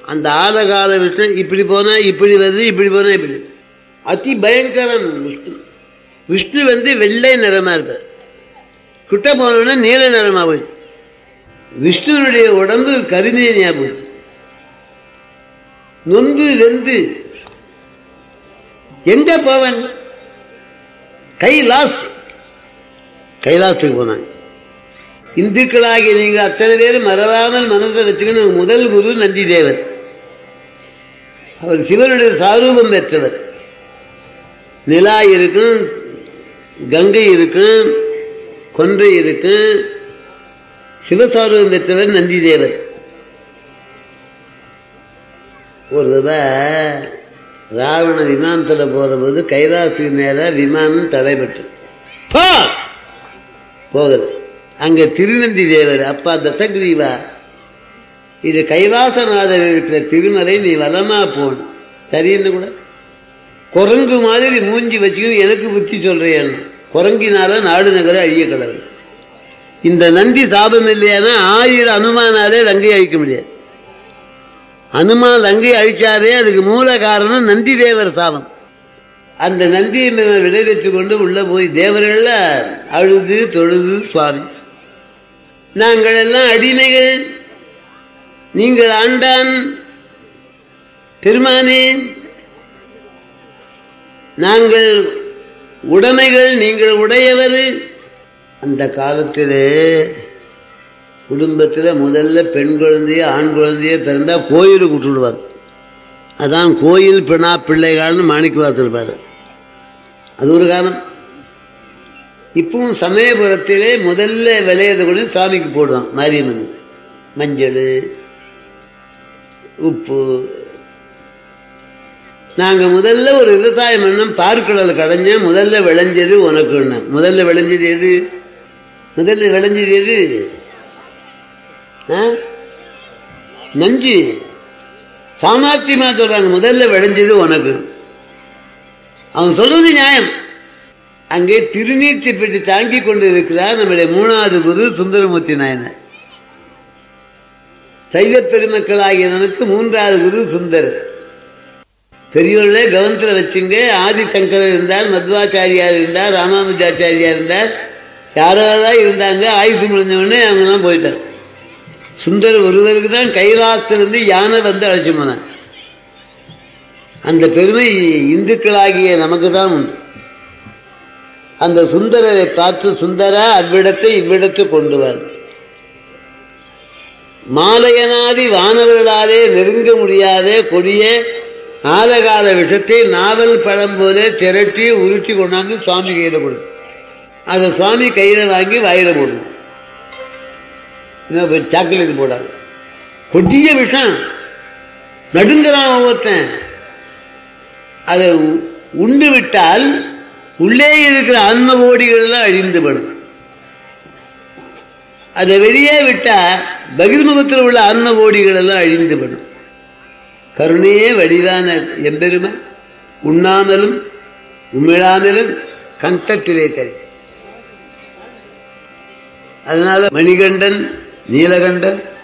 அந்த ஆலகால விஷ்ணு இப்படி போனா இப்படி வருது இப்படி போனா இப்படி அதி பயங்கரம் விஷ்ணு விஷ்ணு வந்து வெள்ளை நிறமா இருப்பார் கிட்ட போனோன்னா நீல நிறமா போச்சு விஷ்ணுனுடைய உடம்பு கருமேனியா போச்சு நொந்து வெந்து எங்க போவாங்க கைலாஸ் கைலாசத்துக்கு போனாங்க இந்துக்களாகி நீங்க அத்தனை பேர் மறவாமல் மனதில் வச்சுக்கணும் முதல் குரு நந்தி தேவர் அவர் சிவனுடைய சாரூபம் பெற்றவர் நிலா இருக்கும் கங்கை இருக்கும் கொன்றை இருக்கும் சிவசாரூபம் பெற்றவர் நந்தி தேவர் ஒரு தடவை ராவண விமானத்தில் போகிற போது கைலாசத்துக்கு மேலே விமானம் தடைபட்டு போ போகல அங்க திருநந்தி தேவர் அப்பா தத்தகிரீவா இது கைலாசநாதர் இருக்கிற திருமலை நீ வலமா போகணும் சரின்னு கூட குரங்கு மாதிரி மூஞ்சி வச்சுக்கணும் எனக்கு புத்தி சொல்றேன் குரங்கினால நாடு நகர அழிய கடவுள் இந்த நந்தி சாபம் இல்லையானா ஆயிரம் அனுமானாலே லங்கை அழிக்க முடியாது அனுமான் லங்கை அழிச்சாரே அதுக்கு மூல காரணம் நந்தி தேவர் சாபம் அந்த நந்தியை மேல விடை வச்சு கொண்டு உள்ள போய் தேவர்கள்ல அழுது தொழுது சுவாமி நாங்கள் எல்லாம் அடிமைகள் நீங்கள் ஆண்டான் பெருமானே நாங்கள் உடைமைகள் நீங்கள் உடையவர் அந்த காலத்திலே குடும்பத்தில் முதல்ல பெண் குழந்தைய ஆண் குழந்தைய பிறந்தா கோயிலுக்கு விட்டுடுவார் அதான் கோயில் பிணா பிள்ளைகள்னு மாணிக்க வாசல் அது ஒரு காலம் இப்பவும் சமயபுரத்திலே முதல்ல விளையதை கூட சாமிக்கு போடுவான் மாரியம்மன் மஞ்சள் உப்பு நாங்கள் முதல்ல ஒரு விவசாயம் பண்ணோம் பார்க்கடல் கடைஞ்சேன் முதல்ல விளைஞ்சது உனக்குன்னு முதல்ல விளைஞ்சது எது முதல்ல விளைஞ்சது எது ஆ? நஞ்சு சாமர்த்தியமா சொல்றாங்க முதல்ல விளைஞ்சது உனக்கு அவன் சொல்றது நியாயம் அங்கே திருநீர்ச்சி பெட்டி தாங்கி கொண்டு இருக்கிறார் நம்முடைய மூணாவது குரு சுந்தரமூர்த்தி நாயனர் சைவ பெருமக்களாகிய நமக்கு மூன்றாவது குரு சுந்தர் பெரியவர்களே கவனத்தில் வச்சுங்க ஆதிசங்கரர் இருந்தார் மத்வாச்சாரியார் இருந்தார் ராமானுஜாச்சாரியார் இருந்தார் யாரெல்லாம் இருந்தாங்க ஆயுசு முடிஞ்சவொடனே அவங்கெல்லாம் போயிட்டாங்க சுந்தர் ஒருவருக்கு தான் கைலாசத்திலிருந்து யானை வந்து அழைச்சு போனார் அந்த பெருமை இந்துக்களாகிய நமக்கு தான் உண்டு அந்த சுந்தரரை பார்த்து சுந்தரா அவ்விடத்தை இவ்விடத்து கொண்டு வர மாலையனாதி வானவர்களாலே நெருங்க முடியாத கொடிய ஆலகால விஷத்தை நாவல் பழம் போல திரட்டி உருட்டி கொண்டாந்து சுவாமி கையில் கொடுது அதை சுவாமி கையில் வாங்கி வாயில போடுது இன்னும் போய் சாக்லேட் போடாது கொடிய விஷம் நடுங்கிறான் ஒவ்வொருத்தன் அதை உ- உண்டு விட்டால் உள்ளே இருக்கிற ஆன்ம கோடிகள் எல்லாம் அழிந்துபடும் அதை வெளியே விட்டா பகிர்முகத்தில் உள்ள ஆன்ம கோடிகள் எல்லாம் அழிந்துபடும் கருணையே வடிவான எம்பெருமை உண்ணாமலும் உமிழாமலும் கண்டத்திலே தரி அதனால மணிகண்டன் நீலகண்டன்